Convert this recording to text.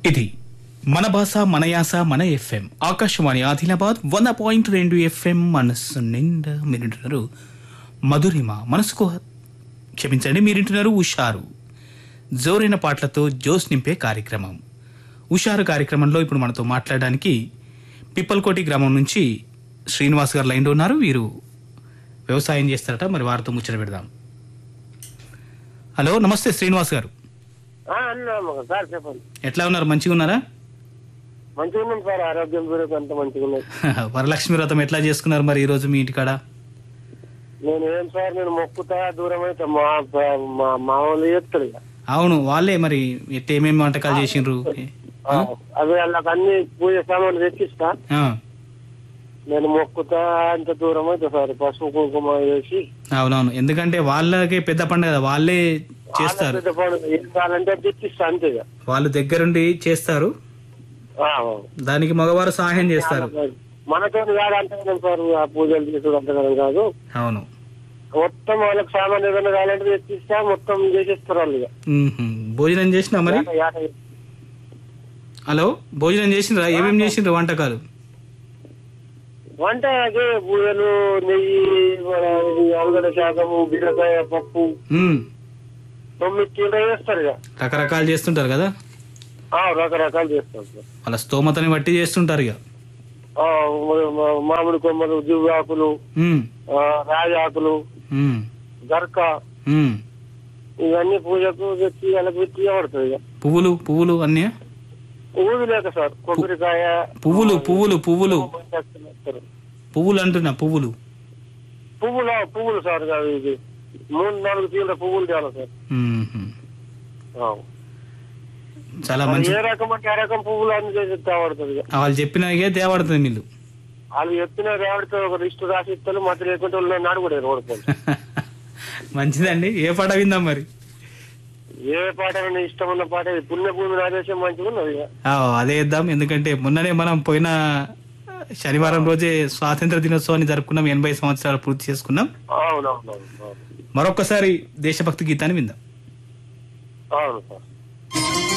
ఇది మన భాష మన యాస మన ఎఫ్ఎం ఆకాశవాణి ఆదిలాబాద్ వంద పాయింట్ రెండు ఎఫ్ఎం మనస్సు నిండా మీరింటున్నారు మధురిమ మనసుకు హ- క్షమించండి మీరింటున్నారు ఉషారు జోరైన పాటలతో జోస్ నింపే కార్యక్రమం ఉషారు కార్యక్రమంలో ఇప్పుడు మనతో మాట్లాడడానికి పిప్పల్కోటి గ్రామం నుంచి శ్రీనివాస్ గారు లైన్లో ఉన్నారు వీరు వ్యవసాయం చేస్తారట మరి వారితో ముచ్చట పెడదాం హలో నమస్తే శ్రీనివాస్ గారు ఆ, అన్నాము సార్ చెప్పండి ఎట్లా ఉన్నారు మంచిగా ఉన్నారా మంచిగా ఉన్నాం సార్ ఆరోగ్యం కూడా అంత మంచిగా ఉన్నది వరలక్ష్మి వ్రతం ఎట్లా చేసుకున్నారు మరి ఈ రోజు మీ ఇంటికాడ నేను ఏం సార్ నేను మొక్కుతా దూరం అయితే మా మా మా వాళ్ళు చెప్తారు ఇక అవును వాళ్ళే మరి ఎట్ట ఏమేమి వంటకాలు చేసిండ్రు ఆ, అవి వాళ్ళకి అన్ని పూజ సామాన్లు తెచ్చిస్తా ఆ, నేను మొక్కుతా అంత దూరం అయితే సార్ పసుపు కుంకుమ వేసి అవునవును ఎందుకంటే వాళ్ళకే పెద్ద పండుగ కదా వాళ్ళే చేస్తారు పెద్ద పండుగ ఏం కావాలంటే అది తెచ్చిస్తా అంతే ఇక వాళ్ళు దగ్గరుండి చేస్తారు ఆ, దానికి మగవారు సహాయం చేస్తారు మనతో కాదంటే సార్ ఆ పూజలు చేసుడు అంతగానం కాదు అవును మొత్తం వాళ్ళకి సామాన్ ఏదైనా కావాలంటే తెచ్చిస్తా మొత్తం చేసేస్తారు వాళ్ళు ఇక మ్మ్హ్మ్. భోజనం చేసినా మరి యాట- యాట- హలో భోజనం చేసిండ్రా ఏమేమి చేసిండ్రు వంటకాలు వంట అదే బూరెలు నెయ్యి మన ఇది ఆలుగడ్డ శాకము బీరకాయ పప్పు మ్మ్. తొమ్మిది కిలో వేస్తారు ఇక రకరకాలు చేస్తుంటారు కదా ఆ, రకరకాలు చేస్తారు సార్ వాళ్ళ స్తోమతని బట్టి చేస్తుంటారు ఇక ఆ, మ- మ- మామిడి కొమ్మలు జివ్వు ఆకులు మ్మ్. ఆ, రాగి ఆకులు మ్మ్. గరక మ్మ్. ఇవన్నీ పూజకు తెచ్చి వాళ్ళకి పెట్టి పడుతుంది ఇక పువ్వులు పువ్వులు అన్నీ ఊది లేక సార్ కొబ్బరికాయ పువ్వులు పువ్వులు పువ్వులు వేస్తారు. పువ్వులు అంటున్నా పువ్వులు పువ్వులు పువ్వులు సార్ అవి ఇది మూడు నాలుగు తీల పువ్వులు తేవాలి సార్ మ్మ్హ్మ్. ఆ. చాలా మరి మంచి ఏ రకం అంటే ఆ రకం పువ్వులు అన్ని చేసి తేవడుతుంది ఇక వాళ్ళు చెప్పినాకే తేవడుతుంది మీరు వాళ్ళు చెప్పిన రేవడితో ఒక లిస్టు రాసి ఇస్తారు మధ్య లేకుంటే వాళ్ళు నాడు కూడా ఓడిపోయి మంచిదండి ఏ పాట విందాం మరి ఏ పాట అయినా ఇష్టం ఉన్న పాట ఇది పుణ్యభూమి నాదేశం మంచిగా ఉన్నది ఇక. ఆ, అదే ఇద్దాం ఎందుకంటే మొన్ననే మనం పోయిన శనివారం రోజే స్వాతంత్ర దినోత్సవాన్ని జరుపుకున్నాం ఎనభై సంవత్సరాలు పూర్తి చేసుకున్నాం అవునవునవును అవును. మరొక్కసారి దేశభక్తి గీతాన్ని విందాం అవును సార్